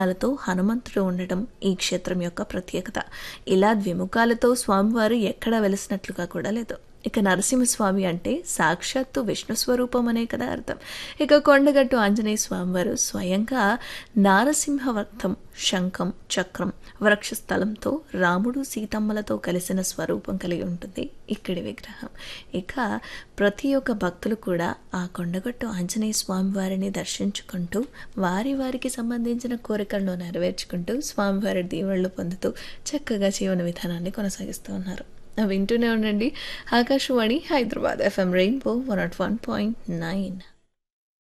తో హనుమంతుడు ఉండడం ఈ క్షేత్రం యొక్క ప్రత్యేకత ఇలా ద్విముఖాలతో స్వామివారు ఎక్కడా వెలిసినట్లుగా కూడా లేదు ఇక నరసింహస్వామి అంటే సాక్షాత్తు విష్ణు స్వరూపం అనే కదా అర్థం ఇక కొండగట్టు ఆంజనేయ స్వామివారు స్వయంగా నారసింహవర్తం శంఖం చక్రం వృక్షస్థలంతో రాముడు సీతమ్మలతో కలిసిన స్వరూపం కలిగి ఉంటుంది ఇక్కడి విగ్రహం ఇక ప్రతి ఒక్క భక్తులు కూడా ఆ కొండగట్టు ఆంజనేయ స్వామివారిని దర్శించుకుంటూ వారి వారికి సంబంధించిన కోరికలను నెరవేర్చుకుంటూ స్వామివారి దీవెళ్ళు పొందుతూ చక్కగా జీవన విధానాన్ని కొనసాగిస్తూ ఉన్నారు వింటూనే ఉండండి Akashvani Hyderabad FM rainbow one nought one point nine